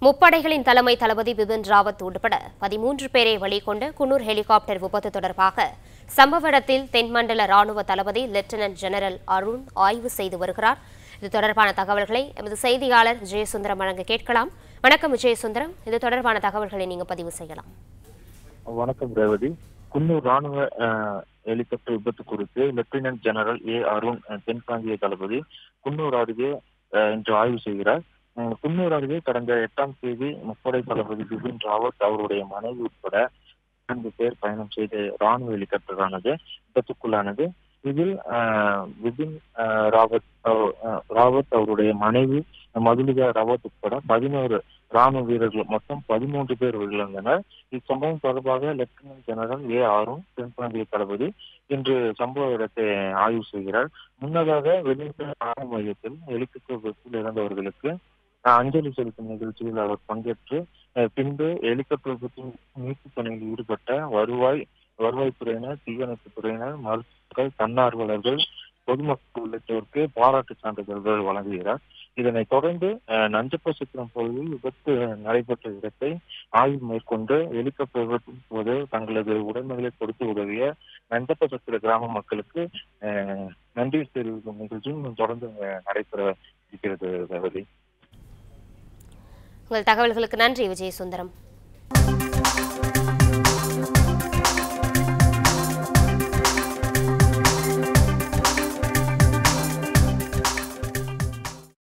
முப்படைகளின் தலைமை தளபதி பிபின் ராவத் உட்பட பதிமூன்று பேரை வெளிக்கொண்ட குன்னூர் ஹெலிகாப்டர் விபத்து தொடர்பாக சம்பவ இடத்தில் தென்மண்டல ராணுவ தளபதி லெப்டினன்ட் ஜெனரல் அருண் ஆய்வு செய்து வருகிறார் இது தொடர்பான தகவல்களை எமது செய்தியாளர் விஜயசுந்தரம் வழங்க கேட்கலாம் வணக்கம் விஜயசுந்தரம் இது தொடர்பான தகவல்களை நீங்க பதிவு செய்யலாம் வணக்கம் ரேவதி குன்னூர் ராணுவ அஹ், ஹெலிகாப்டர் விபத்து குறித்து லெப்டினன்ட் ஜெனரல் ஏ அருண் அஹ், தென்பிராந்திய தளபதி குன்னூர் அருகே அஹ், இன்று ஆய்வு செய்கிறார் அஹ், குன்னூர் அருகே கடந்த எட்டாம் தேதி முப்படை தளபதி பிபின் ராவத் அவருடைய மனைவி உட்பட இரண்டு பேர் பயணம் செய்த ராணுவ ஹெலிகாப்டரானது விபத்துக்குள்ளானது இதில் அஹ், பிபின் அஹ், ராவத் அவ- அஹ், ராவத் அவருடைய மனைவி மதுலிகா ராவத் உட்பட பதினோரு ராணுவ வீரர்கள் மொத்தம் பதிமூன்று பேர் உயிரிழந்தனர் இச்சம்பவம் தொடர்பாக லெப்டினன்ட் ஜெனரல் ஏ ஆரும் தென்பிராந்திய தளபதி இன்று சம்பவ இடத்தை ஆய்வு செய்கிறார் முன்னதாக வெளியிட்ட ராணுவ மையத்தில் ஹெலிகாப்டர் விபத்தில் இறந்தவர்களுக்கு அஹ், அஞ்சலி செலுத்தும் நிகழ்ச்சியில் அவர் பங்கேற்று அஹ், பின்பு ஹெலிகாப்டர் விபத்தில் மீட்பு பணியில் ஈடுபட்ட வருவாய் வருவாய்த்துறையினர் தீயணைப்பு துறையினர் மருத்துவர்கள் தன்னார்வலர்கள் பொதுமக்கள் உள்ளிட்டோருக்கு பாராட்டு சான்றிதழ்கள் வழங்குகிறார் இதனைத் தொடர்ந்து அஹ், நஞ்சப்பசித்திரம் பகுதியில் விபத்து நடைபெற்ற இடத்தை ஆய்வு மேற்கொண்டு ஹெலிகாப்டர் விபத்தின் போது தங்களது உடைமைகளை கொடுத்து உதவிய நஞ்சப்பசத்திர கிராம மக்களுக்கு அஹ், நன்றி தெரிவிக்கும் நிகழ்ச்சியும் தொடர்ந்து அஹ், நடைபெற இருக்கிறது ரேவதி உங்கள் தகவல்களுக்கு நன்றி விஜயசுந்தரம்